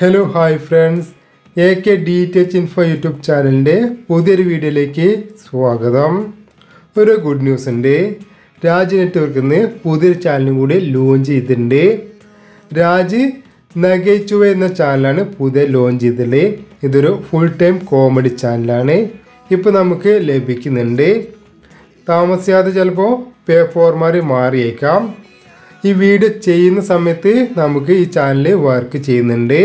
hello hi friends A K D T H info YouTube ചാനലിൻ്റെ പുതിയൊരു വീഡിയോയിലേക്ക് സ്വാഗതം ഒരു ഗുഡ് ന്യൂസ് ഉണ്ട് രാജ് നെറ്റ്വർക്കിൽ നിന്ന് പുതിയൊരു ചാനലും കൂടി ലോഞ്ച് ചെയ്തിട്ടുണ്ട് രാജ് നഗൈച്ചുവ എന്ന ചാനലാണ് പുതിയ ലോഞ്ച് ചെയ്തിട്ടുള്ളത് ഇതൊരു ഫുൾ ടൈം കോമഡി ചാനലാണ് ഇപ്പോൾ നമുക്ക് ലഭിക്കുന്നുണ്ട് താമസിയാതെ ചിലപ്പോൾ പേ ഫോർമാർ മാറിയേക്കാം ഈ വീഡിയോ ചെയ്യുന്ന സമയത്ത് നമുക്ക് ഈ ചാനൽ വർക്ക് ചെയ്യുന്നുണ്ട്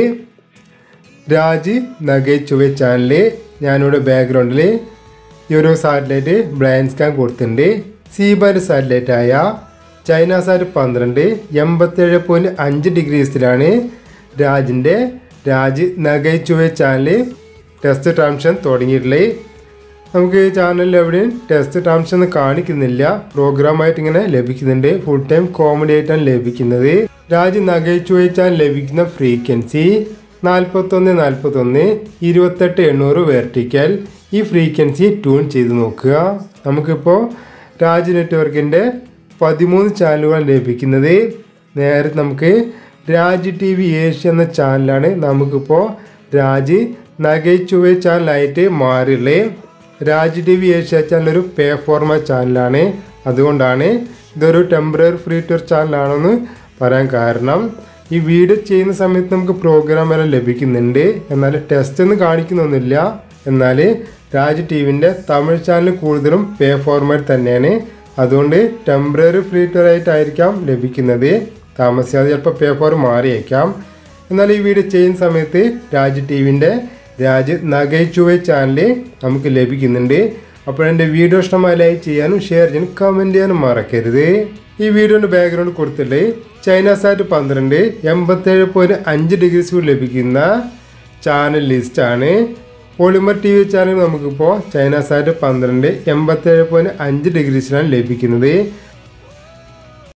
രാജ് നഗൈച്ചുവ ചാനൽ ഞാനിവിടെ ബാക്ക്ഗ്രൗണ്ടിൽ ഈ ഒരു സാറ്റലൈറ്റ് ബ്ലൈൻഡ് സ്കാൻ കൊടുത്തിട്ടുണ്ട് സി ബാൻഡ് സാറ്റലൈറ്റ് ആയ ചൈന സാറ്റ് പന്ത്രണ്ട് എൺപത്തേഴ് പോയിൻറ്റ് അഞ്ച് ഡിഗ്രീസിലാണ് രാജിൻ്റെ രാജ് നഗൈച്ചുവ ചാനൽ ടെസ്റ്റ് ട്രാൻഷൻ തുടങ്ങിയിട്ടുള്ളത് നമുക്ക് ഈ ചാനലിൽ എവിടെയും ടെസ്റ്റ് ടേംസ് ഒന്നും കാണിക്കുന്നില്ല പ്രോഗ്രാമായിട്ട് ഇങ്ങനെ ലഭിക്കുന്നുണ്ട് ഫുൾ ടൈം കോമഡി ആയിട്ടാണ് ലഭിക്കുന്നത് രാജ് നഗയിച്ചു വെച്ചാൽ ലഭിക്കുന്ന ഫ്രീക്വൻസി നാൽപ്പത്തൊന്ന് നാൽപ്പത്തൊന്ന് ഇരുപത്തെട്ട് എണ്ണൂറ് വെർട്ടിക്കൽ ഈ ഫ്രീക്വൻസി ട്യൂൺ ചെയ്ത് നോക്കുക നമുക്കിപ്പോൾ രാജ് നെറ്റ്വർക്കിൻ്റെ പതിമൂന്ന് ചാനലുകൾ ലഭിക്കുന്നത് നേരെ നമുക്ക് രാജ് ടി വി ഏഷ്യ എന്ന ചാനലാണ് നമുക്കിപ്പോൾ രാജ് നഗൈച്ചുവേ ചാനലായിട്ട് മാറിയുള്ളത് Raj T V Asia channel ഒരു പേ ഫോർമ ചാനലാണ് അതുകൊണ്ടാണ് ഇതൊരു ടെമ്പററി ഫ്രീ ടൂർ ചാനലാണെന്ന് പറയാൻ കാരണം ഈ വീഡിയോ ചെയ്യുന്ന സമയത്ത് നമുക്ക് പ്രോഗ്രാം എല്ലാം ലഭിക്കുന്നുണ്ട് എന്നാൽ ടെസ്റ്റ് ഒന്നും കാണിക്കുന്നൊന്നുമില്ല എന്നാൽ രാജ് ടി വിൻ്റെ തമിഴ് ചാനൽ കൂടുതലും പേ ഫോർമാറ്റ് തന്നെയാണ് അതുകൊണ്ട് ടെമ്പററി ഫ്രീ ടൂർ ആയിട്ടായിരിക്കാം ലഭിക്കുന്നത് താമസിയാതെ ചിലപ്പോൾ പേ ഫോർ മാറിയേക്കാം എന്നാൽ ഈ വീഡിയോ ചെയ്യുന്ന സമയത്ത് രാജ് ടി വിൻ്റെ രാജ് നഗൈച്ചുവ ചാനൽ നമുക്ക് ലഭിക്കുന്നുണ്ട് അപ്പോൾ എൻ്റെ വീഡിയോ ഇഷ്ടമായി ലൈക്ക് ചെയ്യാനും ഷെയർ ചെയ്യാനും കമൻറ്റ് ചെയ്യാനും മറക്കരുത് ഈ വീഡിയോൻ്റെ ബാക്ക്ഗ്രൗണ്ട് കൊടുത്തിട്ട് ചൈന സാറ്റ് പന്ത്രണ്ട് എൺപത്തേഴ് പോയിൻറ്റ് അഞ്ച് ഡിഗ്രീസ് ലഭിക്കുന്ന ചാനൽ ലിസ്റ്റാണ് പോളിമർ ടി വി ചാനൽ നമുക്കിപ്പോൾ ചൈന സാറ്റ് പന്ത്രണ്ട് എൺപത്തേഴ് പോയിൻറ്റ് അഞ്ച് ഡിഗ്രീസിലാണ് ലഭിക്കുന്നത്